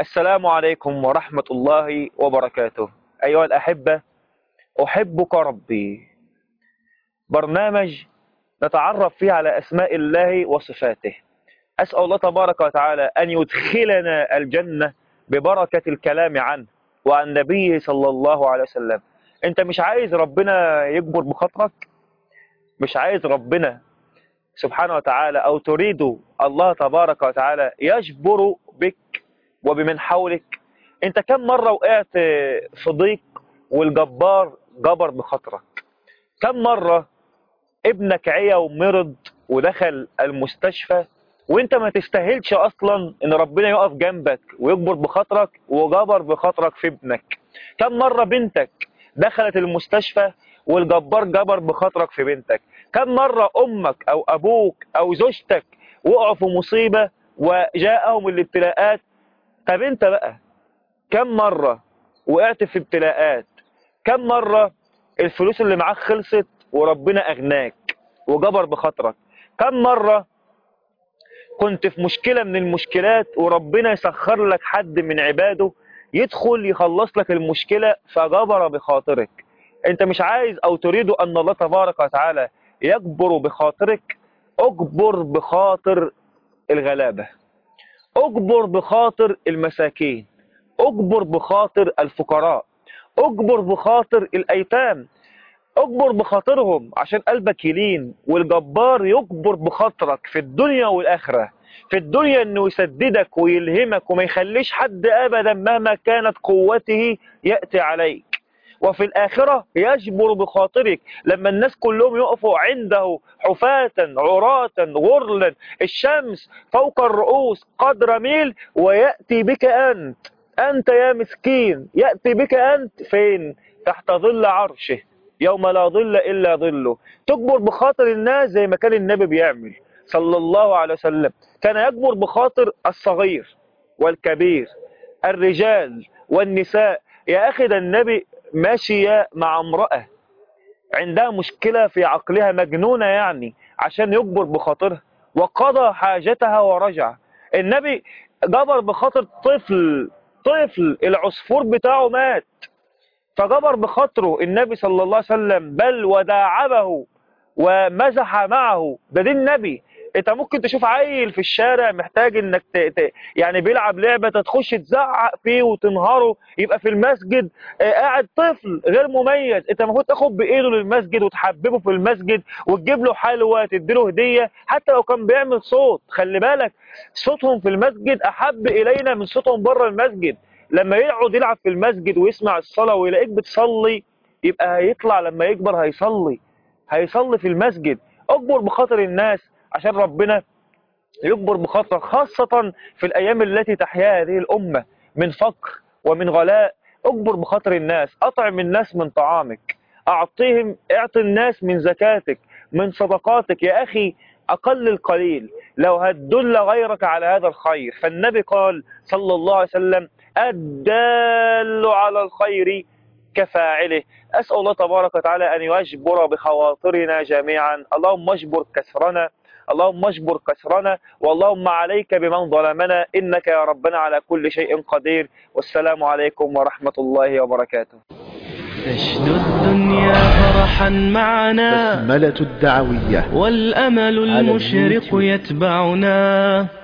السلام عليكم ورحمة الله وبركاته أيها الأحبة أحبك ربي برنامج نتعرف فيه على أسماء الله وصفاته أسأل الله تبارك وتعالى أن يدخلنا الجنة ببركة الكلام عنه وعن نبيه صلى الله عليه وسلم أنت مش عايز ربنا يكبر بخاطرك مش عايز ربنا سبحانه وتعالى أو تريد الله تبارك وتعالى يجبر بك وبمن حولك أنت كم مرة وقعت في ضيق والجبار جبر بخاطرك كم مرة ابنك عيا ومرض ودخل المستشفى وانت ما تستاهلش اصلا ان ربنا يقف جنبك ويجبر بخاطرك وجبر بخاطرك في ابنك كم مرة بنتك دخلت المستشفى والجبار جبر بخاطرك في بنتك كم مرة امك او ابوك او زوجتك وقعوا في مصيبة وجاءهم الابتلاءات طب انت بقى كم مرة وقعت في ابتلاءات كم مرة الفلوس اللي معاك خلصت وربنا اغناك وجبر بخاطرك كم مرة كنت في مشكلة من المشكلات وربنا يسخر لك حد من عباده يدخل يخلص لك المشكلة فجبر بخاطرك انت مش عايز او تريد ان الله تبارك وتعالى يجبر بخاطرك اجبر بخاطر الغلابة اجبر بخاطر المساكين اجبر بخاطر الفقراء اجبر بخاطر الايتام اجبر بخاطرهم عشان قلبك يلين والجبار يجبر بخاطرك في الدنيا والاخره في الدنيا انه يسددك ويلهمك وما يخليش حد ابدا مهما كانت قوته ياتي عليك وفي الآخرة يجبر بخاطرك لما الناس كلهم يقفوا عنده حفاة عراة غرلا الشمس فوق الرؤوس قدر ميل ويأتي بك أنت أنت يا مسكين يأتي بك أنت فين تحت ظل عرشه يوم لا ظل إلا ظله تجبر بخاطر الناس زي ما كان النبي بيعمل صلى الله عليه وسلم كان يجبر بخاطر الصغير والكبير الرجال والنساء يا أخي ده النبي ماشية مع امرأة عندها مشكلة في عقلها مجنونة يعني عشان يجبر بخاطرها وقضى حاجتها ورجع النبي جبر بخاطر طفل طفل العصفور بتاعه مات فجبر بخاطره النبي صلى الله عليه وسلم بل وداعبه ومزح معه ده دي النبي انت ممكن تشوف عيل في الشارع محتاج انك ت... ت... يعني بيلعب لعبة تخش تزعق فيه وتنهره يبقى في المسجد آه قاعد طفل غير مميز انت المفروض تاخد بايده للمسجد وتحببه في المسجد وتجيب له حلوة تديله هدية حتى لو كان بيعمل صوت خلي بالك صوتهم في المسجد احب الينا من صوتهم بره المسجد لما يقعد يلعب في المسجد ويسمع الصلاة ويلاقيك بتصلي يبقى هيطلع لما يكبر هيصلي هيصلي في المسجد اكبر بخاطر الناس عشان ربنا يكبر بخاطرك خاصة في الأيام التي تحياها هذه الأمة من فقر ومن غلاء اكبر بخاطر الناس أطعم الناس من طعامك أعطيهم اعطي الناس من زكاتك من صدقاتك يا أخي أقل القليل لو هتدل غيرك على هذا الخير فالنبي قال صلى الله عليه وسلم الدال على الخير كفاعله أسأل الله تبارك وتعالى أن يجبر بخواطرنا جميعا اللهم اجبر كسرنا اللهم اجبر كسرنا واللهم عليك بمن ظلمنا إنك يا ربنا على كل شيء قدير والسلام عليكم ورحمة الله وبركاته تشدو الدنيا فرحا معنا بسملة الدعوية والأمل على المشرق اليوتيوب. يتبعنا